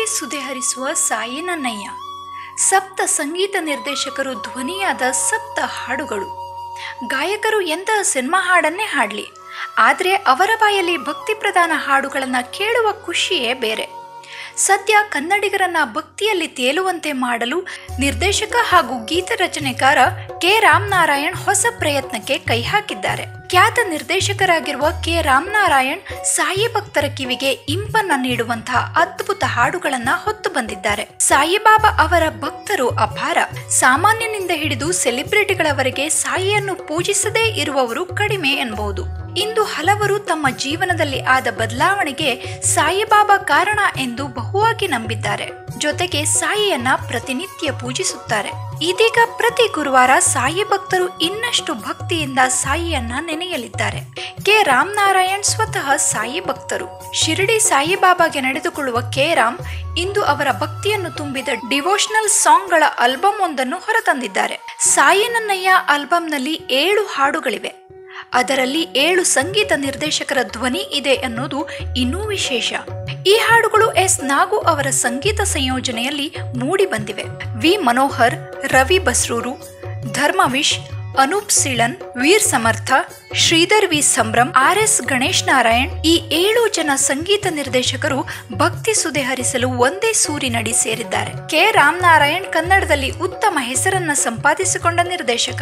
ಭಕ್ತಿ ಸುದೆ ಹರಿಸುವ ಸಾಯಿ ನನ್ನಯ್ಯ ಸಪ್ತ ಸಂಗೀತ ನಿರ್ದೇಶಕರು ಧ್ವನಿಯಾದ ಸಪ್ತ ಹಾಡುಗಳು ಗಾಯಕರು ಎಂತಹ ಸಿನಿಮಾ ಹಾಡನ್ನೇ ಹಾಡಲಿ ಆದರೆ ಅವರ ಬಾಯಲ್ಲಿ ಭಕ್ತಿ ಪ್ರಧಾನ ಹಾಡುಗಳನ್ನು ಕೇಳುವ ಖುಷಿಯೇ ಬೇರೆ ಸದ್ಯ ಕನ್ನಡಿಗರನ್ನ ಭಕ್ತಿಯಲ್ಲಿ ತೇಲುವಂತೆ ಮಾಡಲು ನಿರ್ದೇಶಕ ಹಾಗೂ ಗೀತ ರಚನೆಕಾರ ಕೆ ರಾಮನಾರಾಯಣ್ ಹೊಸ ಪ್ರಯತ್ನಕ್ಕೆ ಕೈ ಹಾಕಿದ್ದಾರೆ ಖ್ಯಾತ ನಿರ್ದೇಶಕರಾಗಿರುವ ಕೆ ರಾಮನಾರಾಯಣ್ ಸಾಯಿ ಭಕ್ತರ ಕಿವಿಗೆ ಇಂಪನ್ನ ನೀಡುವಂತಹ ಅದ್ಭುತ ಹಾಡುಗಳನ್ನ ಹೊತ್ತು ಬಂದಿದ್ದಾರೆ ಸಾಯಿಬಾಬಾ ಅವರ ಭಕ್ತರು ಅಪಾರ ಸಾಮಾನ್ಯನಿಂದ ಹಿಡಿದು ಸೆಲೆಬ್ರಿಟಿಗಳವರೆಗೆ ಸಾಯಿಯನ್ನು ಪೂಜಿಸದೇ ಇರುವವರು ಕಡಿಮೆ ಎನ್ನಬಹುದು ಇಂದು ಹಲವರು ತಮ್ಮ ಜೀವನದಲ್ಲಿ ಆದ ಬದಲಾವಣೆಗೆ ಸಾಯಿಬಾಬಾ ಕಾರಣ ಎಂದು ಬಹುವಾಗಿ ನಂಬಿದ್ದಾರೆ ಜೊತೆಗೆ ಸಾಯಿಯನ್ನ ಪ್ರತಿನಿತ್ಯ ಪೂಜಿಸುತ್ತಾರೆ ಇದೀಗ ಪ್ರತಿ ಗುರುವಾರ ಸಾಯಿ ಭಕ್ತರು ಇನ್ನಷ್ಟು ಭಕ್ತಿಯಿಂದ ಸಾಯಿಯನ್ನ ನೆನೆಯಲಿದ್ದಾರೆ ಕೆ ರಾಮನಾರಾಯಣ್ ಸ್ವತಃ ಸಾಯಿ ಭಕ್ತರು ಶಿರಡಿ ಸಾಯಿಬಾಬಾಗೆ ನಡೆದುಕೊಳ್ಳುವ ಕೆ ರಾಮ್ ಇಂದು ಅವರ ಭಕ್ತಿಯನ್ನು ತುಂಬಿದ ಡಿವೋಷನಲ್ ಸಾಂಗ್ಗಳ ಆಲ್ಬಮ್ ಒಂದನ್ನು ಹೊರತಂದಿದ್ದಾರೆ ಸಾಯಿ ನನ್ನಯ್ಯ ಆಲ್ಬಂನಲ್ಲಿ ಏಳು ಹಾಡುಗಳಿವೆ ಅದರಲ್ಲಿ ಏಳು ಸಂಗೀತ ನಿರ್ದೇಶಕರ ಧ್ವನಿ ಇದೆ ಅನ್ನೋದು ಇನ್ನೂ ವಿಶೇಷ ಈ ಹಾಡುಗಳು ಎಸ್ ನಾಗು ಅವರ ಸಂಗೀತ ಸಂಯೋಜನೆಯಲ್ಲಿ ಮೂಡಿ ಬಂದಿವೆ V Manohar Ravi Basrur Dharmavish Anoop Seelin Veer Samarth Shridhar V Sambhram R S Ganesh Narayan ಈ ಏಳು ಜನ ಸಂಗೀತ ನಿರ್ದೇಶಕರು ಭಕ್ತಿ ಸುದೆ ಹರಿಸಲು ಒಂದೇ ಸೂರಿನಡಿ ಸೇರಿದ್ದಾರೆ ಕೆ ರಾಮನಾರಾಯಣ್ ಕನ್ನಡದಲ್ಲಿ ಉತ್ತಮ ಹೆಸರನ್ನ ಸಂಪಾದಿಸಿಕೊಂಡ ನಿರ್ದೇಶಕ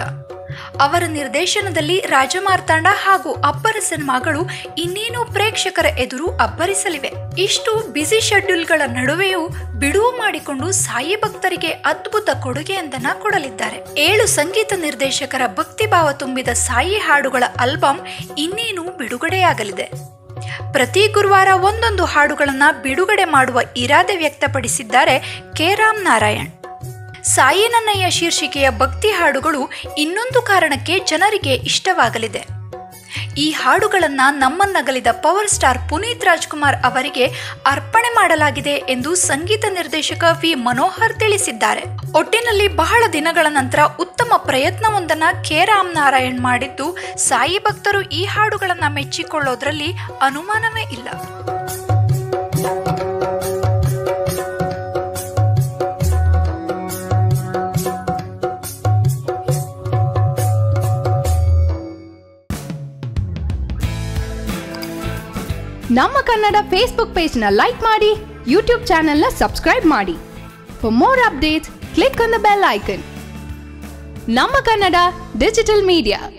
ಅವರ ನಿರ್ದೇಶನದಲ್ಲಿ ರಾಜಮಾರ್ತಾಂಡ ಹಾಗೂ ಅಬ್ಬರ ಸಿನಿಮಾಗಳು ಇನ್ನೇನು ಪ್ರೇಕ್ಷಕರ ಎದುರು ಅಬ್ಬರಿಸಲಿವೆ ಇಷ್ಟು ಬ್ಯುಸಿ ಶೆಡ್ಯೂಲ್ಗಳ ನಡುವೆಯೂ ಬಿಡುವು ಮಾಡಿಕೊಂಡು ಸಾಯಿ ಭಕ್ತರಿಗೆ ಅದ್ಭುತ ಕೊಡುಗೆಯೊಂದನ್ನ ಕೊಡಲಿದ್ದಾರೆ ಏಳು ಸಂಗೀತ ನಿರ್ದೇಶಕರ ಭಕ್ತಿಭಾವ ತುಂಬಿದ ಸಾಯಿ ಹಾಡುಗಳ ಆಲ್ಬಮ್ ಇನ್ನೇನು ಬಿಡುಗಡೆಯಾಗಲಿದೆ ಪ್ರತಿ ಗುರುವಾರ ಒಂದೊಂದು ಹಾಡುಗಳನ್ನ ಬಿಡುಗಡೆ ಮಾಡುವ ಇರಾದೆ ವ್ಯಕ್ತಪಡಿಸಿದ್ದಾರೆ ಕೆ ರಾಮ್ ನಾರಾಯಣ್ ಸಾಯಿ ನನ್ನಯ್ಯ ಶೀರ್ಷಿಕೆಯ ಭಕ್ತಿ ಹಾಡುಗಳು ಇನ್ನೊಂದು ಕಾರಣಕ್ಕೆ ಜನರಿಗೆ ಇಷ್ಟವಾಗಲಿದೆ ಈ ಹಾಡುಗಳನ್ನ ನಮ್ಮನ್ನಗಲಿದ ಪವರ್ ಸ್ಟಾರ್ ಪುನೀತ್ ರಾಜ್ಕುಮಾರ್ ಅವರಿಗೆ ಅರ್ಪಣೆ ಮಾಡಲಾಗಿದೆ ಎಂದು ಸಂಗೀತ ನಿರ್ದೇಶಕ ವಿ ಮನೋಹರ್ ತಿಳಿಸಿದ್ದಾರೆ ಒಟ್ಟಿನಲ್ಲಿ ಬಹಳ ದಿನಗಳ ನಂತರ ಉತ್ತಮ ಪ್ರಯತ್ನವೊಂದನ್ನ ಕೆ ರಾಮ್ ನಾರಾಯಣ್ ಮಾಡಿದ್ದು ಸಾಯಿ ಭಕ್ತರು ಈ ಹಾಡುಗಳನ್ನ ಮೆಚ್ಚಿಕೊಳ್ಳೋದ್ರಲ್ಲಿ ಅನುಮಾನವೇ ಇಲ್ಲ ನಮ್ಮ ಕನ್ನಡ ಫೇಸ್ಬುಕ್ ಪೇಜ್ನ ಲೈಕ್ ಮಾಡಿ ಯೂಟ್ಯೂಬ್ ಚಾನೆಲ್ನ ಸಬ್ಸ್ಕ್ರೈಬ್ ಮಾಡಿ for more updates click on the bell icon ನಮ್ಮ ಕನ್ನಡ ಡಿಜಿಟಲ್ ಮೀಡಿಯಾ